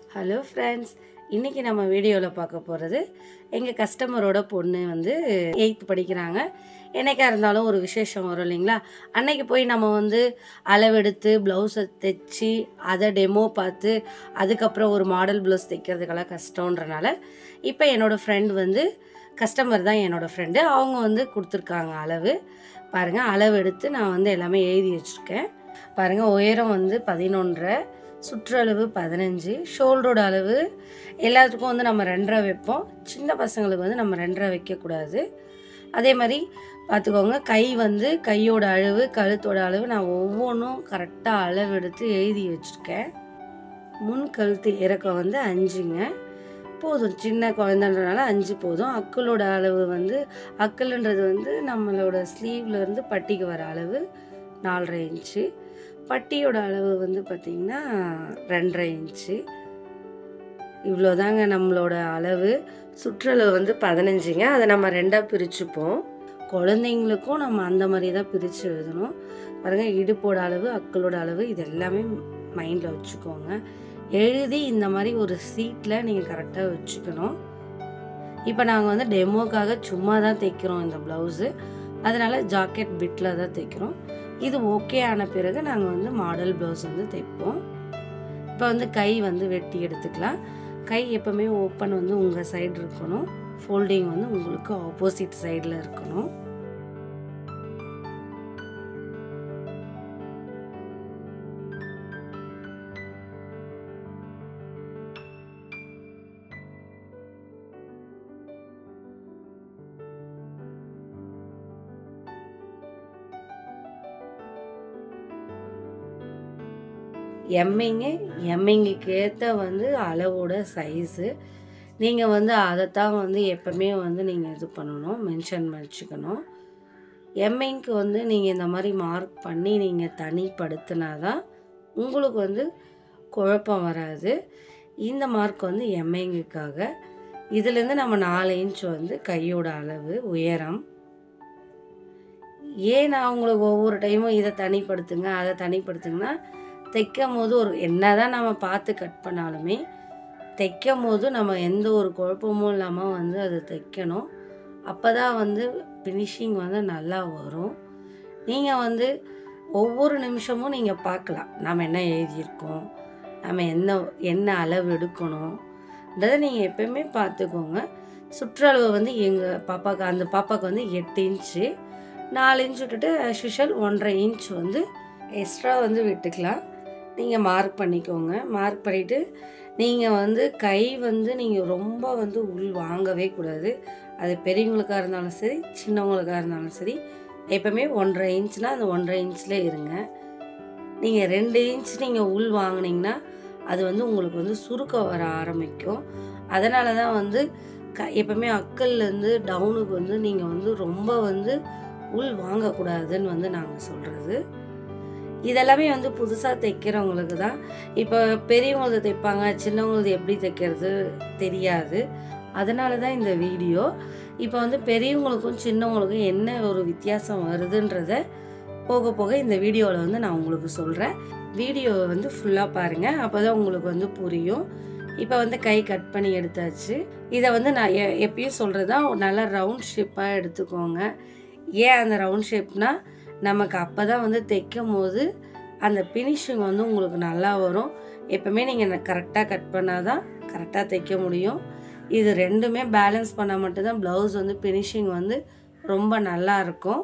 hello friends இன்றைக்கி நம்ம வீடியோவில் பார்க்க போகிறது எங்கள் கஸ்டமரோட பொண்ணு வந்து எயித்து படிக்கிறாங்க என்னைக்கா இருந்தாலும் ஒரு விசேஷம் வரும் இல்லைங்களா அன்னைக்கு போய் நம்ம வந்து அளவெடுத்து ப்ளவுஸை தைச்சி அதை டெமோ பார்த்து அதுக்கப்புறம் ஒரு மாடல் ப்ளவுஸ் தைக்கிறதுக்கெல்லாம் கஷ்டன்றனால இப்போ என்னோடய ஃப்ரெண்ட் வந்து கஸ்டமர் தான் என்னோடய ஃப்ரெண்டு அவங்க வந்து கொடுத்துருக்காங்க அளவு பாருங்கள் அளவு எடுத்து நான் வந்து எல்லாமே எழுதி வச்சுருக்கேன் பாருங்கள் உயரம் வந்து பதினொன்றரை சுற்றளவு பதினஞ்சு ஷோல்டரோட அளவு எல்லாத்துக்கும் வந்து நம்ம ரெண்டரை வைப்போம் சின்ன பசங்களுக்கு வந்து நம்ம ரெண்டரை வைக்கக்கூடாது அதே மாதிரி பார்த்துக்கோங்க கை வந்து கையோட அளவு கழுத்தோட அளவு நான் ஒவ்வொன்றும் கரெக்டாக அளவு எடுத்து எழுதி வச்சுருக்கேன் முன் கழுத்து இறக்கம் வந்து அஞ்சுங்க போதும் சின்ன குழந்தைன்றனால அஞ்சு போதும் அக்களோட அளவு வந்து அக்கல்ன்றது வந்து நம்மளோட ஸ்லீவ்ல இருந்து பட்டிக்கு வர அளவு நாலரை இன்ச்சு பட்டியோட அளவு வந்து பார்த்திங்கன்னா ரெண்டரை இன்ச்சு இவ்வளோதாங்க நம்மளோட அளவு சுற்றளவு வந்து பதினஞ்சுங்க அதை நம்ம ரெண்டாக பிரிச்சுப்போம் குழந்தைங்களுக்கும் நம்ம அந்த மாதிரி தான் பிரித்து எழுதணும் பாருங்கள் இடுப்போட அளவு அக்களோட அளவு இது எல்லாமே மைண்டில் வச்சுக்கோங்க எழுதி இந்த மாதிரி ஒரு சீட்டில் நீங்கள் கரெக்டாக வச்சுக்கணும் இப்போ நாங்கள் வந்து டெமோக்காக சும்மா தான் தைக்கிறோம் இந்த ப்ளவுஸு அதனால் ஜாக்கெட் பிட்டில் தான் தைக்கிறோம் இது ஓகே ஆன பிறகு நாங்கள் வந்து மாடல் ப்ளவுஸ் வந்து தைப்போம் இப்போ வந்து கை வந்து வெட்டி எடுத்துக்கலாம் கை எப்போவுமே ஓப்பன் வந்து உங்கள் சைடு இருக்கணும் ஃபோல்டிங் வந்து உங்களுக்கு ஆப்போசிட் சைடில் இருக்கணும் எம்மிங்கு எம்மிங்குக்கு ஏற்ற வந்து அளவோட சைஸு நீங்கள் வந்து அதைத்தான் வந்து எப்பவுமே வந்து நீங்கள் இது பண்ணணும் மென்ஷன் வச்சுக்கணும் எம்மிங்க்கு வந்து நீங்கள் இந்த மாதிரி மார்க் பண்ணி நீங்கள் தனிப்படுத்தினா தான் உங்களுக்கு வந்து குழப்பம் வராது இந்த மார்க் வந்து எம்ஐங்குக்காக இதுலேருந்து நம்ம நாலு இன்ச் வந்து கையோட அளவு உயரம் ஏன் நான் உங்களுக்கு ஒவ்வொரு டைமும் இதை தனிப்படுத்துங்க அதை தனிப்படுத்துங்கன்னா தைக்கும் போது ஒரு என்ன தான் நம்ம பார்த்து கட் பண்ணாலுமே தைக்கும் போது நம்ம எந்த ஒரு குழப்பமும் இல்லாமல் வந்து அதை தைக்கணும் அப்போ தான் வந்து ஃபினிஷிங் வந்து நல்லா வரும் நீங்கள் வந்து ஒவ்வொரு நிமிஷமும் நீங்கள் பார்க்கலாம் நம்ம என்ன எழுதியிருக்கோம் நம்ம என்ன என்ன அளவு எடுக்கணும்ன்றதை நீங்கள் எப்பயுமே பார்த்துக்கோங்க சுற்றளவு வந்து எங்கள் பாப்பாவுக்கு அந்த பாப்பாவுக்கு வந்து எட்டு இன்ச்சு நாலு இன்ச் விட்டுட்டு ஸ்பெஷல் ஒன்றரை இன்ச் வந்து எக்ஸ்ட்ரா வந்து விட்டுக்கலாம் நீங்கள் மார்க் பண்ணிக்கோங்க மார்க் பண்ணிவிட்டு நீங்கள் வந்து கை வந்து நீங்கள் ரொம்ப வந்து உள் வாங்கவே கூடாது அது பெரியவங்களுக்காக இருந்தாலும் சரி சின்னவங்களுக்காக இருந்தாலும் சரி எப்போவுமே ஒன்றரை இன்ச்னால் அந்த ஒன்றரை இன்ச்சில் இருங்க நீங்கள் ரெண்டு இன்ச் நீங்கள் உள் வாங்கினீங்கன்னா அது வந்து உங்களுக்கு வந்து சுருக்கம் வர ஆரம்பிக்கும் அதனால தான் வந்து க எப்போவுமே அக்கல்லேருந்து டவுனுக்கு வந்து நீங்கள் வந்து ரொம்ப வந்து உள் வாங்கக்கூடாதுன்னு வந்து நாங்கள் சொல்கிறது இதெல்லாமே வந்து புதுசாக தைக்கிறவங்களுக்கு தான் இப்போ பெரியவங்களுக்கு தைப்பாங்க சின்னவங்களுக்கு எப்படி தைக்கிறது தெரியாது அதனால தான் இந்த வீடியோ இப்போ வந்து பெரியவங்களுக்கும் சின்னவங்களுக்கும் என்ன ஒரு வித்தியாசம் வருதுன்றத போக போக இந்த வீடியோவில் வந்து நான் உங்களுக்கு சொல்கிறேன் வீடியோவை வந்து ஃபுல்லாக பாருங்கள் அப்போ தான் உங்களுக்கு வந்து புரியும் இப்போ வந்து கை கட் பண்ணி எடுத்தாச்சு இதை வந்து நான் எ எப்பயும் சொல்கிறது தான் நல்லா ரவுண்ட் ஷேப்பாக எடுத்துக்கோங்க ஏன் அந்த ரவுண்ட் ஷேப்னா நமக்கு அப்போ தான் வந்து தைக்கும் போது அந்த ஃபினிஷிங் வந்து உங்களுக்கு நல்லா வரும் எப்போவுமே நீங்கள் கரெக்டாக கட் பண்ணால் தான் கரெக்டாக தைக்க முடியும் இது ரெண்டுமே பேலன்ஸ் பண்ணால் மட்டும்தான் ப்ளவுஸ் வந்து ஃபினிஷிங் வந்து ரொம்ப நல்லா இருக்கும்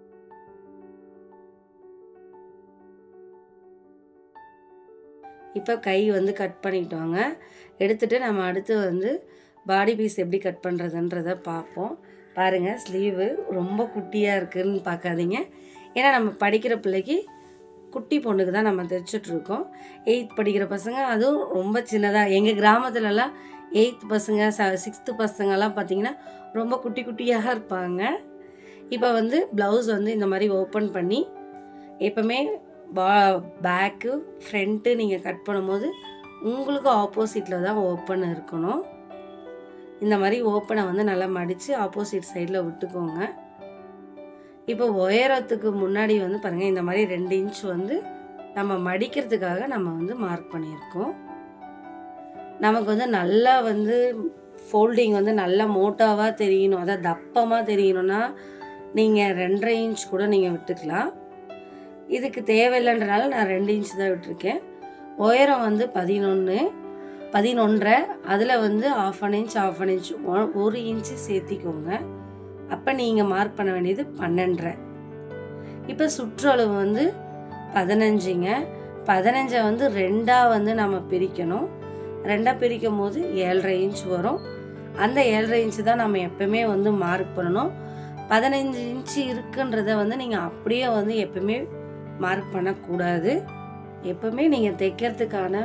இப்போ கை வந்து கட் பண்ணிட்டோங்க எடுத்துகிட்டு நம்ம அடுத்து வந்து பாடி பீஸ் எப்படி கட் பண்ணுறதுன்றத பார்ப்போம் பாருங்கள் ஸ்லீவு ரொம்ப குட்டியாக இருக்குதுன்னு பார்க்காதீங்க ஏன்னா நம்ம படிக்கிற பிள்ளைக்கு குட்டி பொண்ணுக்கு தான் நம்ம தைச்சிட்ருக்கோம் எயித் படிக்கிற பசங்க அதுவும் ரொம்ப சின்னதாக எங்கள் கிராமத்துலலாம் எயித் பசங்க ச சிக்ஸ்த்து பசங்கள்லாம் பார்த்திங்கன்னா ரொம்ப குட்டி குட்டியாக இருப்பாங்க இப்போ வந்து ப்ளவுஸ் வந்து இந்த மாதிரி ஓப்பன் பண்ணி எப்போவுமே பா பேக்கு ஃப்ரண்ட்டு நீங்கள் கட் பண்ணும்போது உங்களுக்கு ஆப்போசிட்டில் தான் ஓப்பன் இருக்கணும் இந்த மாதிரி ஓப்பனை வந்து நல்லா மடித்து ஆப்போசிட் சைடில் விட்டுக்கோங்க இப்போ உயரத்துக்கு முன்னாடி வந்து பாருங்கள் இந்த மாதிரி ரெண்டு இன்ச் வந்து நம்ம மடிக்கிறதுக்காக நம்ம வந்து மார்க் பண்ணியிருக்கோம் நமக்கு வந்து நல்லா வந்து ஃபோல்டிங் வந்து நல்லா மோட்டாவாக தெரியணும் அதாவது தப்பமாக தெரியணும்னா நீங்கள் ரெண்டரை இன்ச் கூட நீங்கள் விட்டுக்கலாம் இதுக்கு தேவையில்லைன்றனால நான் ரெண்டு இன்ச் தான் விட்டுருக்கேன் உயரம் வந்து பதினொன்று பதினொன்றரை அதில் வந்து half an inch half an inch ஒரு இன்ச்சு சேர்த்திக்கோங்க அப்போ நீங்கள் மார்க் பண்ண வேண்டியது பன்னெண்டரை இப்போ சுற்றளவு வந்து பதினஞ்சுங்க பதினஞ்சை வந்து ரெண்டாக வந்து நம்ம பிரிக்கணும் ரெண்டாக பிரிக்கும் போது ஏழரை இன்ச் வரும் அந்த ஏழரை இன்ச்சு தான் நம்ம எப்பவுமே வந்து மார்க் பண்ணணும் பதினஞ்சு இன்ச்சு இருக்குன்றத வந்து நீங்கள் அப்படியே வந்து எப்பவுமே மார்க் பண்ணக்கூடாது எப்பவுமே நீங்கள் தைக்கிறதுக்கான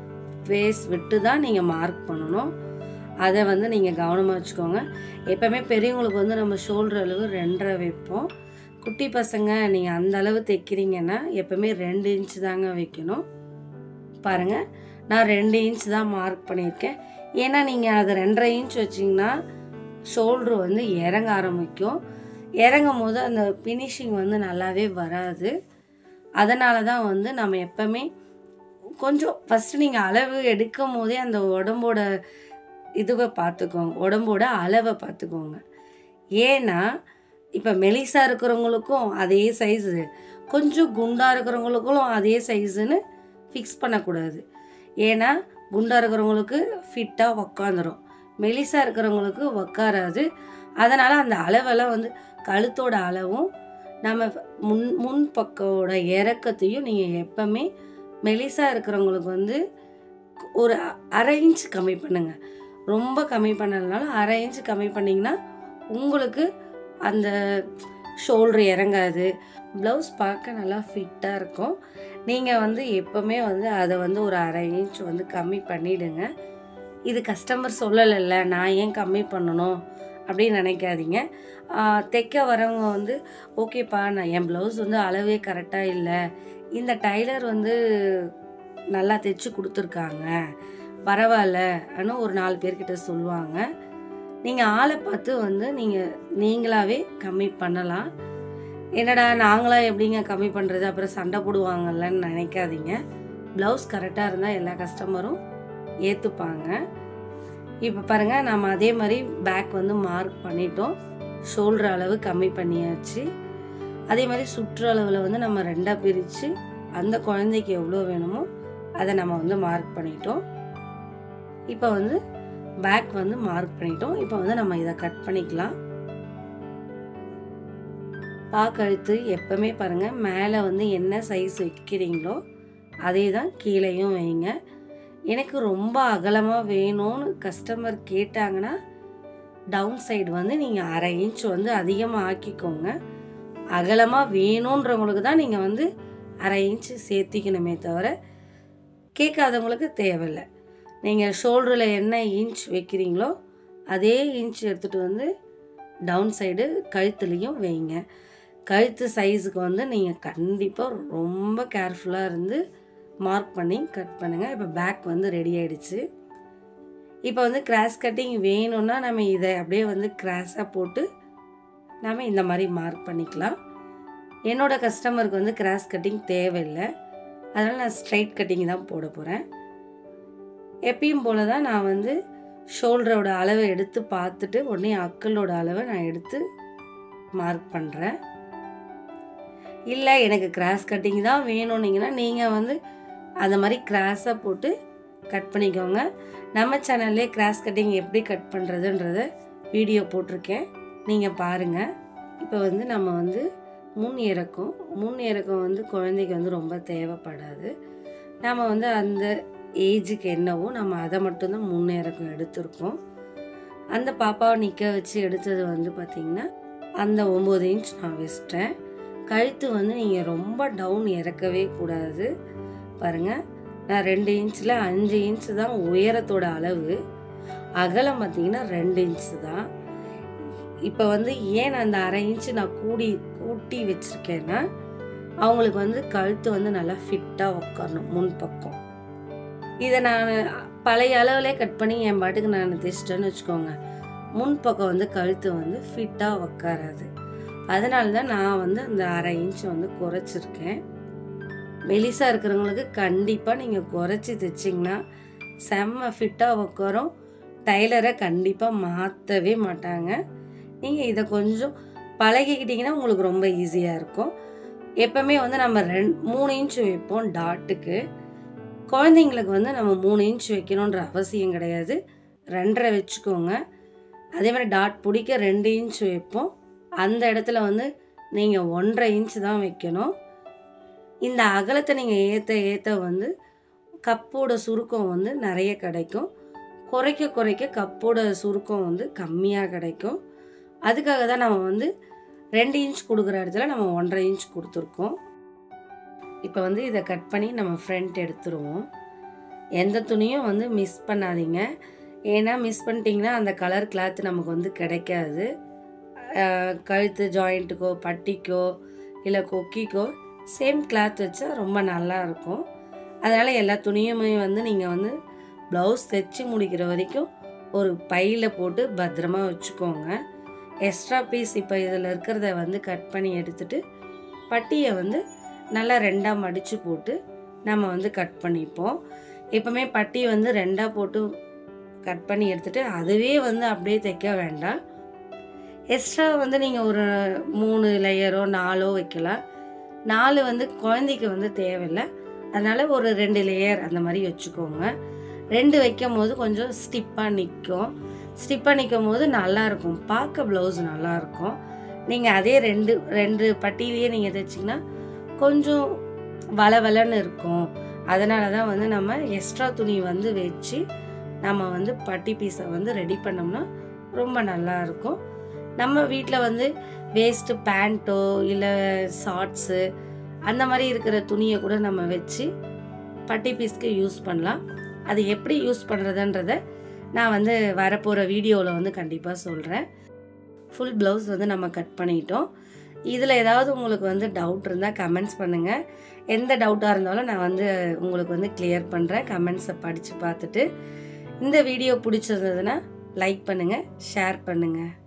பேஸ் விட்டு தான் நீங்கள் மார்க் பண்ணணும் அதை வந்து நீங்கள் கவனமாக வச்சுக்கோங்க எப்பவுமே பெரியவங்களுக்கு வந்து நம்ம ஷோல்டர் அளவு ரெண்டரை வைப்போம் குட்டி பசங்க நீங்கள் அந்த அளவு தைக்கிறீங்கன்னா எப்பவுமே ரெண்டு இன்ச் தாங்க வைக்கணும் பாருங்கள் நான் ரெண்டு இன்ச் தான் மார்க் பண்ணியிருக்கேன் ஏன்னா நீங்கள் அது ரெண்டரை இன்ச் வச்சிங்கன்னா ஷோல்ட்ரு வந்து இறங்க ஆரம்பிக்கும் இறங்கும் போது அந்த ஃபினிஷிங் வந்து நல்லாவே வராது அதனால தான் வந்து நம்ம எப்பவுமே கொஞ்சம் ஃபஸ்ட்டு நீங்கள் அளவு எடுக்கும் போதே அந்த உடம்போட இதுவை பார்த்துக்கோங்க உடம்போட அளவை பார்த்துக்கோங்க ஏன்னா இப்போ மெலிசா இருக்கிறவங்களுக்கும் அதே சைஸு கொஞ்சம் குண்டாக இருக்கிறவங்களுக்கும் அதே சைஸுன்னு ஃபிக்ஸ் பண்ணக்கூடாது ஏன்னா குண்டாக இருக்கிறவங்களுக்கு ஃபிட்டாக உக்காந்துரும் மெலிசா இருக்கிறவங்களுக்கு உக்காராது அதனால் அந்த அளவெல்லாம் வந்து கழுத்தோட அளவும் நம்ம முன் முன் பக்கோட இறக்கத்தையும் நீங்கள் எப்பவுமே மெலிசா இருக்கிறவங்களுக்கு வந்து ஒரு அரை இன்ச் கம்மி பண்ணுங்க ரொம்ப கம்மி பண்ணலனாலும் அரை இன்ச் கம்மி பண்ணிங்கன்னா உங்களுக்கு அந்த ஷோல்ட்ரு இறங்காது ப்ளவுஸ் பார்க்க நல்லா ஃபிட்டாக இருக்கும் நீங்கள் வந்து எப்போவுமே வந்து அதை வந்து ஒரு அரை இன்ச் வந்து கம்மி பண்ணிவிடுங்க இது கஸ்டமர் சொல்லலைல்ல நான் ஏன் கம்மி பண்ணணும் அப்படின்னு நினைக்காதீங்க ஆஹ் தைக்க வரவங்க வந்து ஓகேப்பா நான் என் ப்ளவுஸ் வந்து அளவே கரெக்டாக இல்லை இந்த டைலர் வந்து நல்லா தைச்சு கொடுத்துருக்காங்க பரவாயில்ல அப்படின்னு ஒரு நாலு பேர்கிட்ட சொல்லுவாங்க நீங்கள் ஆளை பார்த்து வந்து நீங்கள் நீங்களாவே கம்மி பண்ணலாம் என்னடா நாங்களா எப்படிங்க கம்மி பண்ணுறது அப்புறம் சண்டை போடுவாங்கல்லன்னு நினைக்காதீங்க ப்ளவுஸ் கரெக்டாக இருந்தால் எல்லா கஸ்டமரும் ஏற்றுப்பாங்க இப்போ பாருங்கள் நம்ம அதே மாதிரி பேக் வந்து மார்க் பண்ணிட்டோம் ஷோல்டர் அளவு கம்மி பண்ணியாச்சு அதே மாதிரி சுற்றளவில் வந்து நம்ம ரெண்டாக பிரித்து அந்த குழந்தைக்கு எவ்வளோ வேணுமோ அதை நம்ம வந்து மார்க் பண்ணிட்டோம் இப்போ வந்து பேக் வந்து மார்க் பண்ணிட்டோம் இப்போ வந்து நம்ம இதை கட் பண்ணிக்கலாம் பாக்கழுத்து எப்பவுமே பாருங்கள் மேலே வந்து என்ன சைஸ் வைக்கிறீங்களோ அதே தான் கீழேயும் வைங்க எனக்கு ரொம்ப அகலமாக வேணும்னு கஸ்டமர் கேட்டாங்கன்னா டவுன் சைடு வந்து நீங்கள் அரை இன்ச் வந்து அதிகமாக ஆக்கிக்கோங்க அகலமாக வேணுன்றவங்களுக்கு தான் நீங்கள் வந்து அரை இன்ச் சேர்த்திக்கணுமே தவிர கேட்காதவங்களுக்கு தேவையில்லை நீங்கள் ஷோல்டரில் என்ன இன்ச் வைக்கிறீங்களோ அதே இன்ச் எடுத்துகிட்டு வந்து டவுன் சைடு கழுத்துலேயும் வைங்க கழுத்து சைஸுக்கு வந்து நீங்கள் கண்டிப்பாக ரொம்ப கேர்ஃபுல்லாக இருந்து மார்க் பண்ணி கட் பண்ணுங்கள் இப்போ பேக் வந்து ரெடி ஆயிடுச்சு இப்போ வந்து கிராஸ் கட்டிங் வேணும்னா நம்ம இதை அப்படியே வந்து கிராஸாக போட்டு நம்ம இந்த மாதிரி மார்க் பண்ணிக்கலாம் என்னோட கஸ்டமருக்கு வந்து கிராஸ் கட்டிங் தேவையில்லை அதனால் நான் ஸ்ட்ரைட் கட்டிங் தான் போட போகிறேன் எப்பயும் போல தான் நான் வந்து ஷோல்டரோட அளவை எடுத்து பார்த்துட்டு உடனே அக்கலோட அளவை நான் எடுத்து மார்க் பண்ணுறேன் இல்லை எனக்கு கிராஸ் கட்டிங் தான் வேணும்னீங்கன்னா நீங்கள் வந்து அந்த மாதிரி கிராஸாக போட்டு கட் பண்ணிக்கோங்க நம்ம சேனல்லே கிராஸ் கட்டிங் எப்படி கட் பண்ணுறதுன்றத வீடியோ போட்டிருக்கேன் நீங்கள் பாருங்கள் இப்போ வந்து நம்ம வந்து முன் இறக்கம் முன் இறக்கம் வந்து குழந்தைக்கு வந்து ரொம்ப தேவைப்படாது நம்ம வந்து அந்த ஏஜுக்கு என்னவோ நம்ம அதை மட்டும்தான் முன் இறக்கம் எடுத்திருக்கோம் அந்த பாப்பாவை நிற்க வச்சு எடுத்தது வந்து பார்த்திங்கன்னா அந்த ஒம்பது இன்ச் நான் வச்சிட்டேன் கழுத்து வந்து நீங்கள் ரொம்ப டவுன் இறக்கவே கூடாது பாருங்கள் நான் ரெண்டு இன்ச்சில் அஞ்சு இன்ச்சு தான் உயரத்தோட அளவு அகலம் பார்த்தீங்கன்னா ரெண்டு இன்ச்சு தான் இப்போ வந்து ஏன் நான் அந்த அரை இன்ச்சு நான் கூடி கூட்டி வச்சுருக்கேன்னா அவங்களுக்கு வந்து கழுத்து வந்து நல்லா ஃபிட்டாக உட்காரணும் முன் பக்கம் இதை நான் பழைய அளவுலே கட் பண்ணி என் பாட்டுக்கு நான் தைச்சிட்டேன்னு வச்சுக்கோங்க முன் பக்கம் வந்து கழுத்து வந்து ஃபிட்டாக உட்காராது அதனால தான் நான் வந்து அந்த அரை இன்ச் வந்து குறைச்சிருக்கேன் மெலிசாக இருக்கிறவங்களுக்கு கண்டிப்பாக நீங்கள் குறைச்சி தைச்சிங்கன்னா செம்ம ஃபிட்டாக உட்காரும் டைலரை கண்டிப்பாக மாற்றவே மாட்டாங்க நீங்கள் இதை கொஞ்சம் பழகிக்கிட்டிங்கன்னா உங்களுக்கு ரொம்ப ஈஸியாக இருக்கும் எப்போவுமே வந்து நம்ம ரெண் மூணு இன்ச் வைப்போம் டாட்டுக்கு குழந்தைங்களுக்கு வந்து நம்ம மூணு இன்ச் வைக்கணுன்ற அவசியம் கிடையாது ரெண்டரை வச்சுக்கோங்க அதே மாதிரி டாட் பிடிக்க ரெண்டு இன்ச் வைப்போம் அந்த இடத்துல வந்து நீங்கள் ஒன்றரை இன்ச் தான் வைக்கணும் இந்த அகலத்தை நீங்கள் ஏற்ற ஏற்ற வந்து கப்போட சுருக்கம் வந்து நிறைய கிடைக்கும் குறைக்க குறைக்க கப்போட சுருக்கம் வந்து கம்மியாக கிடைக்கும் அதுக்காக தான் நம்ம வந்து ரெண்டு இன்ச் கொடுக்குற இடத்துல நம்ம ஒன்றரை இன்ச் கொடுத்துருக்கோம் இப்போ வந்து இதை கட் பண்ணி நம்ம ஃப்ரண்ட் எடுத்துருவோம் எந்த துணியும் வந்து மிஸ் பண்ணாதீங்க ஏன்னா மிஸ் பண்ணிட்டீங்கன்னா அந்த கலர் கிளாத் நமக்கு வந்து கிடைக்காது அஹ் கழுத்து ஜாயிண்ட்டுக்கோ பட்டிக்கோ இல்லை கொக்கிக்கோ சேம் கிளாத் வச்சா ரொம்ப நல்லா இருக்கும் அதனால் எல்லா துணியுமே வந்து நீங்கள் வந்து ப்ளவுஸ் தைச்சி முடிக்கிற வரைக்கும் ஒரு பையில் போட்டு பத்திரமா வச்சுக்கோங்க எக்ஸ்ட்ரா பீஸ் இப்போ இதில் இருக்கிறத வந்து கட் பண்ணி எடுத்துட்டு பட்டியை வந்து நல்லா ரெண்டாக மடித்து போட்டு நம்ம வந்து கட் பண்ணிப்போம் எப்போவுமே பட்டி வந்து ரெண்டாக போட்டு கட் பண்ணி எடுத்துட்டு அதுவே வந்து அப்படியே தைக்க வேண்டாம் எக்ஸ்ட்ரா வந்து நீங்கள் ஒரு மூணு லேயரோ நாலோ வைக்கலாம் நாலு வந்து குழந்தைக்கு வந்து தேவையில்லை அதனால் ஒரு ரெண்டு லேயர் அந்த மாதிரி வச்சுக்கோங்க ரெண்டு வைக்கும் போது கொஞ்சம் ஸ்டிப்பாக நிற்கும் ஸ்டிப்பாக நிற்கும் போது நல்லாயிருக்கும் பார்க்க ப்ளவுஸ் நல்லாயிருக்கும் நீங்கள் அதே ரெண்டு ரெண்டு பட்டியிலேயே நீங்கள் தைச்சிங்கன்னா கொஞ்சம் வளவலன்னு இருக்கும் அதனால தான் வந்து நம்ம எக்ஸ்ட்ரா துணி வந்து வச்சு நம்ம வந்து பட்டி பீஸை வந்து ரெடி பண்ணோம்னா ரொம்ப நல்லா இருக்கும் நம்ம வீட்டில் வந்து வேஸ்ட்டு பேண்ட்டோ இல்லை ஷார்ட்ஸு அந்த மாதிரி இருக்கிற துணியை கூட நம்ம வச்சு பட்டி பீஸ்க்கு யூஸ் பண்ணலாம் அது எப்படி யூஸ் பண்ணுறதுன்றத நான் வந்து வரப்போகிற வீடியோவில் வந்து கண்டிப்பாக சொல்கிறேன் ஃபுல் ப்ளவுஸ் வந்து நம்ம கட் பண்ணிட்டோம் இதில் ஏதாவது உங்களுக்கு வந்து டவுட் இருந்தால் கமெண்ட்ஸ் பண்ணுங்கள் எந்த டவுட்டாக இருந்தாலும் நான் வந்து உங்களுக்கு வந்து கிளியர் பண்ணுறேன் கமெண்ட்ஸை படித்து பார்த்துட்டு இந்த வீடியோ பிடிச்சிருந்ததுன்னா லைக் பண்ணுங்கள் ஷேர் பண்ணுங்கள்